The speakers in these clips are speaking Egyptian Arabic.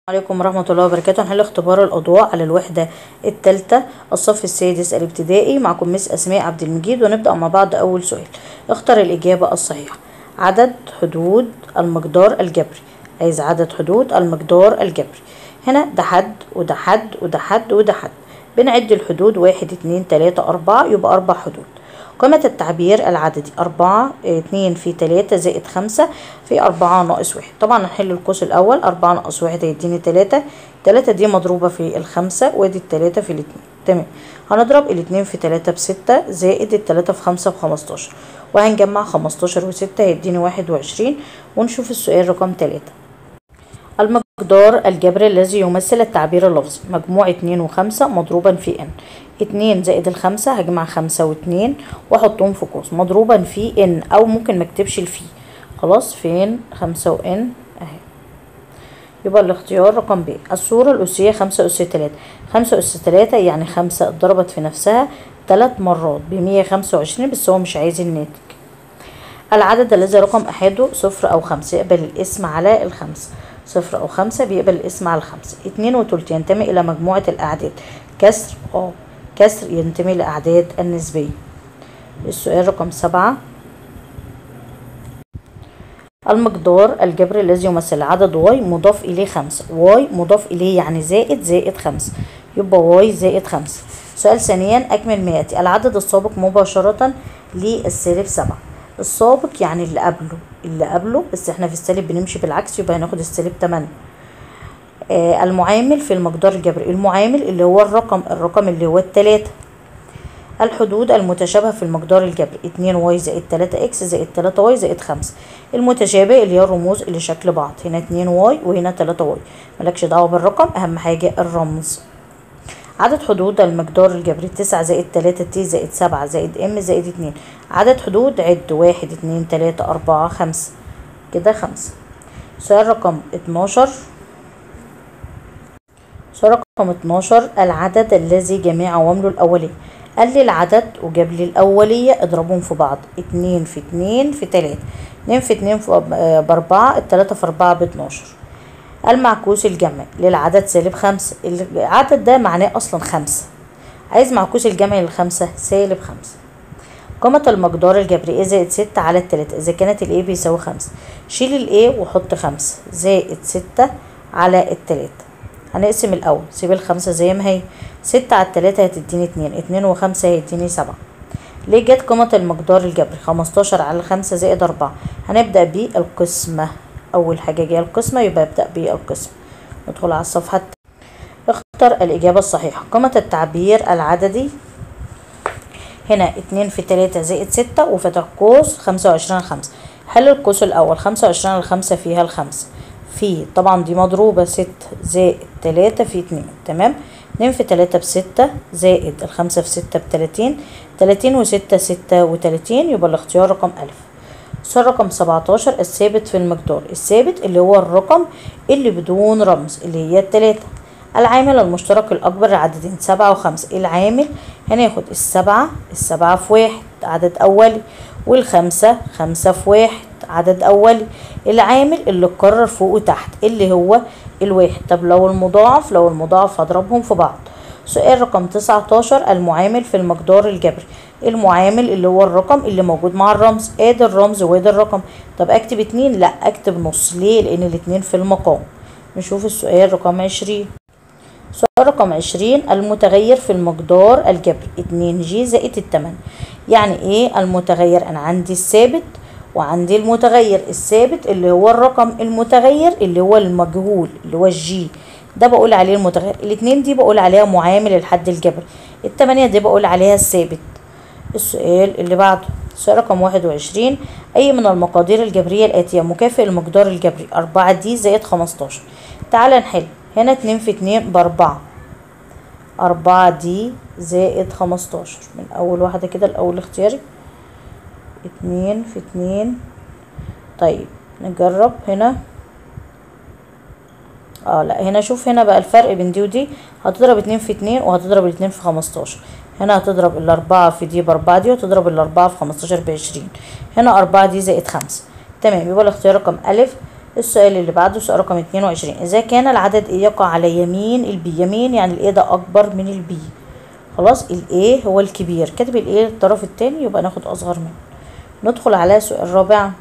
عليكم ورحمة الله وبركاته هنحل اختبار الأضواء على الوحدة التالتة الصف السادس الابتدائي معكم مس أسماء عبد المجيد ونبدأ مع بعض أول سؤال اختر الإجابة الصحيحة عدد حدود المقدار الجبري عايز عدد حدود المقدار الجبري هنا ده حد وده حد وده حد وده حد بنعد الحدود واحد اتنين تلاتة أربعة يبقى أربع حدود قيمة التعبير العددي أربعة اتنين في تلاتة زائد خمسة في أربعة ناقص واحد طبعا هنحل القوس الأول أربعة ناقص واحد هيديني تلاتة تلاتة دي مضروبة في الخمسة وادي التلاتة في الاتنين تمام هنضرب الاتنين في تلاتة بستة زائد التلاتة في خمسة بخمستاشر وهنجمع خمستاشر وستة هيديني واحد وعشرين ونشوف السؤال رقم تلاتة المقدار الجبري الذي يمثل التعبير اللفظي مجموع اتنين وخمسة مضروبا في ان اتنين زائد الخمسة هجمع خمسة واتنين واحطهم في قوس مضروبا في ان او ممكن مكتبش الفي خلاص فين خمسة وان اهي يبقى الاختيار رقم ب الصورة الأسية خمسة أس تلاتة خمسة أس تلاتة يعني خمسة اتضربت في نفسها تلات مرات بمية خمسة وعشرين بس هو مش عايز الناتج العدد الذي رقم أحده صفر أو خمسة يقبل الاسم على الخمسة صفر أو خمسة بيقبل الاسم على الخمسة اتنين وتلت ينتمي إلى مجموعة الأعداد كسر اه كسر ينتمي لأعداد النسبية السؤال رقم سبعة المقدار الجبري الذي يمثل عدد واي مضاف إليه خمسة واي مضاف إليه يعني زائد زائد خمسة يبقى واي زائد خمسة سؤال ثانيا أكمل ما يأتي العدد السابق مباشرة للسالب سبعة السابق يعني اللي قبله اللي قبله بس احنا في السالب بنمشي بالعكس يبقى هناخد السالب 8 آه المعامل في المقدار الجبري المعامل اللي هو الرقم الرقم اللي هو التلاتة الحدود المتشابهة في المقدار الجبري اتنين واي زائد تلاتة اكس زائد تلاتة واي زائد خمسة المتشابه اللي هي الرموز اللي شكل بعض هنا اتنين واي وهنا تلاتة واي ملكش دعوة بالرقم أهم حاجة الرمز عدد حدود المقدار الجبري تسعة زائد تلاتة تي زائد سبعة زائد ام زائد اتنين عدد حدود عد واحد اتنين تلاتة أربعة خمسة كده خمسة سؤال رقم اتناشر سؤال رقم اتناشر العدد الذي جميع عوامله الأولية قال لي العدد وجاب لي الأولية اضربهم في بعض اتنين في اتنين في تلاتة اتنين في اتنين في بأربعة التلاتة في أربعة باتناشر المعكوس الجمعي للعدد سالب خمسة العدد ده معناه أصلا خمسة عايز معكوس الجمعي للخمسة سالب خمسة قيمة المقدار الجبري ايه زائد ستة على التلاتة إذا كانت الايه بيساوي خمسة شيل الايه وحط خمسة زائد ستة على التلاتة هنقسم الأول سيب الخمسة زي ما هي ستة على التلاتة هتديني اتنين اتنين وخمسة هيديني سبعة ليه جت قيمة المقدار الجبري خمستاشر على خمسة زائد أربعة هنبدأ بالقسمة أول حاجة جاية القسمة يبقى ابدأ بالقسمة ندخل على الصفحة اختر الإجابة الصحيحة قيمة التعبير العددي هنا اتنين في تلاتة زائد ستة وفتح قوس خمسة وعشرين خمسة حل القوس الأول خمسة وعشرين الخمسة فيها الخمسة في طبعا دي مضروبة ستة زائد تلاتة في اتنين تمام اتنين في تلاتة بستة زائد الخمسة في ستة بتلاتين تلاتين وستة ستة وتلاتين يبقى الاختيار رقم ألف سؤال رقم 17 الثابت في المقدار الثابت اللي هو الرقم اللي بدون رمز اللي هي التلاتة العامل المشترك الأكبر عددين سبعة وخمسة العامل هناخد السبعة السبعة في واحد عدد أولي والخمسة خمسة في واحد عدد أولي العامل اللي اتكرر فوق وتحت اللي هو الواحد طب لو المضاعف لو المضاعف هضربهم في بعض سؤال رقم 19 المعامل في المقدار الجبري المعامل اللي هو الرقم اللي موجود مع الرمز ادي الرمز وادي الرقم طب اكتب اتنين لا اكتب نص ليه لان الاتنين في المقام نشوف السؤال رقم عشرين سؤال رقم عشرين المتغير في المقدار الجبري اتنين جي زائد التمن يعني ايه المتغير انا عندي الثابت وعندي المتغير الثابت اللي هو الرقم المتغير اللي هو المجهول اللي هو الجي ده بقول عليه المتغير الاتنين دي بقول عليها معامل الحد الجبري التمانية دي بقول عليها الثابت السؤال اللي بعده سؤال رقم واحد وعشرين أي من المقادير الجبرية الآتية مكافئ المقدار الجبري أربعة دي زائد خمستاشر تعال نحل هنا اتنين في اتنين بأربعة أربعة دي زائد خمستاشر من أول واحدة كده الأول اختياري اتنين في اتنين طيب نجرب هنا اه لا هنا شوف هنا بقى الفرق بين دي ودي هتضرب اتنين في اتنين وهتضرب الاتنين في خمستاشر هنا هتضرب الأربعة في دي بأربعة دي وتضرب الأربعة في خمستاشر بعشرين هنا أربعة دي زائد خمسة تمام يبقى الاختيار رقم ألف السؤال اللي بعده سؤال رقم 22 إذا كان العدد A يقع على يمين البي يمين يعني الA ده أكبر من البي خلاص الA هو الكبير كاتب الA الطرف التاني يبقى ناخد أصغر منه ندخل على السؤال الرابع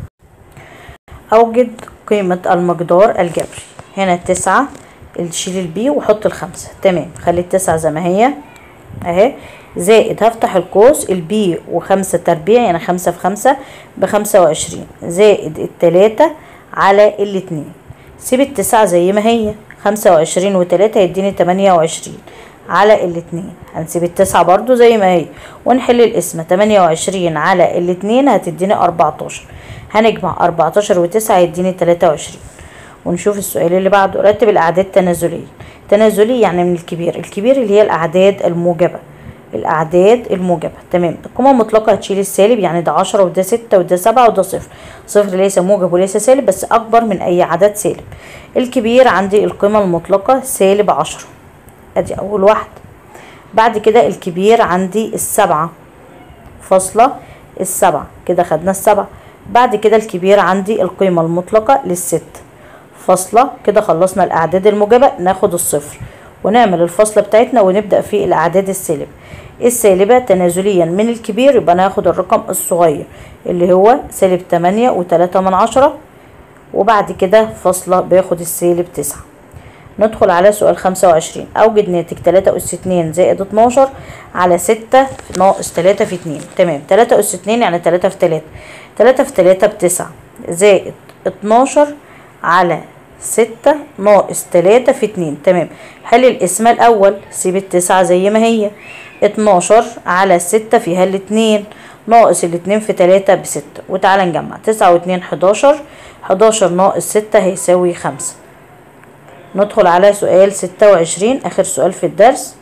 أوجد قيمة المقدار الجبري هنا التسعة شيل البي وحط الخمسة تمام خلي التسعة زي ما هي اهي زائد هفتح القوس البي وخمسة تربيع يعني خمسة في خمسة بخمسة وعشرين زائد التلاتة على الاتنين سيب التسعة زي ما هي خمسة وعشرين وتلاتة يديني تمانية وعشرين على الاتنين هنسيب التسعة برضو زي ما هي ونحل القسمة تمانية وعشرين على الاتنين هتديني أربعتاشر هنجمع أربعتاشر وتسعة يديني تلاتة وعشرين ونشوف السؤال اللي بعده رتب الأعداد تنازليا تنازلي يعني من الكبير الكبير اللي هي الأعداد الموجبة الأعداد الموجبة تمام القيمة المطلقة هتشيل السالب يعني ده عشرة وده ستة وده سبعة وده صفر صفر ليس موجب وليس سالب بس أكبر من أي عدد سالب الكبير عندي القيمة المطلقة سالب عشرة أدي أول واحدة بعد كده الكبير عندي السبعة فاصلة السبعة كده خدنا السبعة بعد كده الكبير عندي القيمة المطلقة للست فاصلة كده خلصنا الأعداد الموجبة ناخد الصفر ونعمل الفاصلة بتاعتنا ونبدأ في الأعداد السالبة السالبة تنازليا من الكبير يبقى ناخد الرقم الصغير اللي هو سالب تمانية وتلاتة من عشرة وبعد كده فاصلة باخد السالب تسعة ندخل على سؤال خمسة وعشرين أوجد ناتج تلاتة أس اتنين زائد اتناشر على ستة ناقص تلاتة في اتنين تمام تلاتة أس اتنين يعني تلاتة في تلاتة تلاتة في تلاتة بتسعة زائد اتناشر على ستة ناقص تلاتة في اتنين تمام حل القسمة الأول سيب التسعة زي ما هي اتناشر على ستة فيها الاتنين ناقص الاتنين في تلاتة بستة وتعالى نجمع تسعة واتنين حداشر حداشر ناقص ستة هيساوي خمسة ندخل على سؤال ستة وعشرين آخر سؤال في الدرس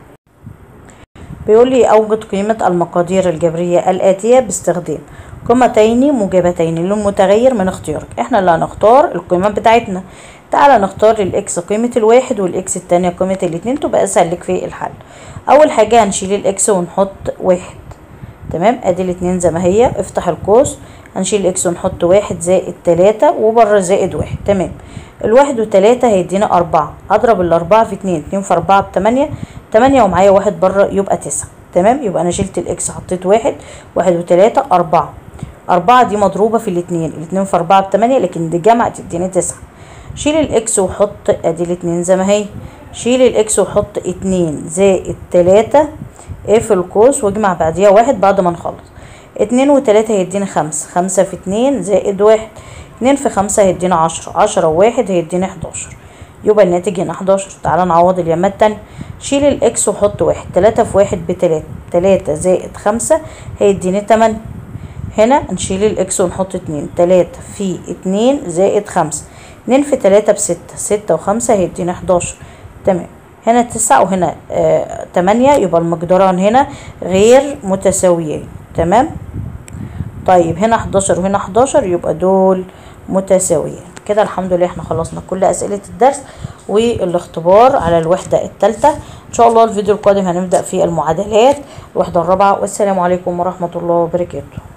بيقول لي أوجد قيمة المقادير الجبرية الآتية باستخدام قيمتين موجبتين للمتغير من اختيارك احنا اللي هنختار القيمة بتاعتنا تعالى نختار الاكس قيمة الواحد والاكس التانية قيمة الاتنين تبقى اسهل لك في الحل اول حاجة هنشيل الاكس ونحط واحد تمام ادي الاتنين زي ما هي افتح القوس هنشيل الاكس ونحط واحد زائد تلاتة وبره زائد واحد تمام الواحد وتلاتة هيدينا أربعة أضرب الأربعة في اتنين اتنين في أربعة بتمانية تمانية ومعايا واحد بره يبقى تسعة تمام يبقى أنا شلت الإكس حطيت واحد واحد وتلاتة أربعة أربعة دي مضروبة في الاتنين الاتنين في أربعة بتمانية لكن دي جمع تديني تسعة شيل الإكس وحط أدي الاتنين زي ما هي شيل الإكس وحط اتنين زائد تلاتة اقفل القوس واجمع بعديها واحد بعد ما نخلص اتنين وتلاتة هيديني خمسة خمسة في اتنين زائد واحد اتنين في خمسة هيدينا عشرة عشرة وواحد هيدينا حداشر يبقى الناتج هنا حداشر تعالى نعوض اليمة التانية شيل الاكس وحط واحد تلاتة في واحد بتلاتة تلاتة زائد خمسة هيديني تمانية هنا نشيل الاكس ونحط اتنين تلاتة في اتنين زائد خمسة اتنين في تلاتة بستة ستة وخمسة هيدينا حداشر تمام هنا تسعة وهنا آه تمانية يبقى المقداران هنا غير متساويين تمام طيب هنا حداشر وهنا حداشر يبقى دول متساويين كده الحمد لله احنا خلصنا كل اسئلة الدرس والاختبار على الوحدة الثالثة ان شاء الله الفيديو القادم هنبدأ في المعادلات الوحدة الرابعة والسلام عليكم ورحمة الله وبركاته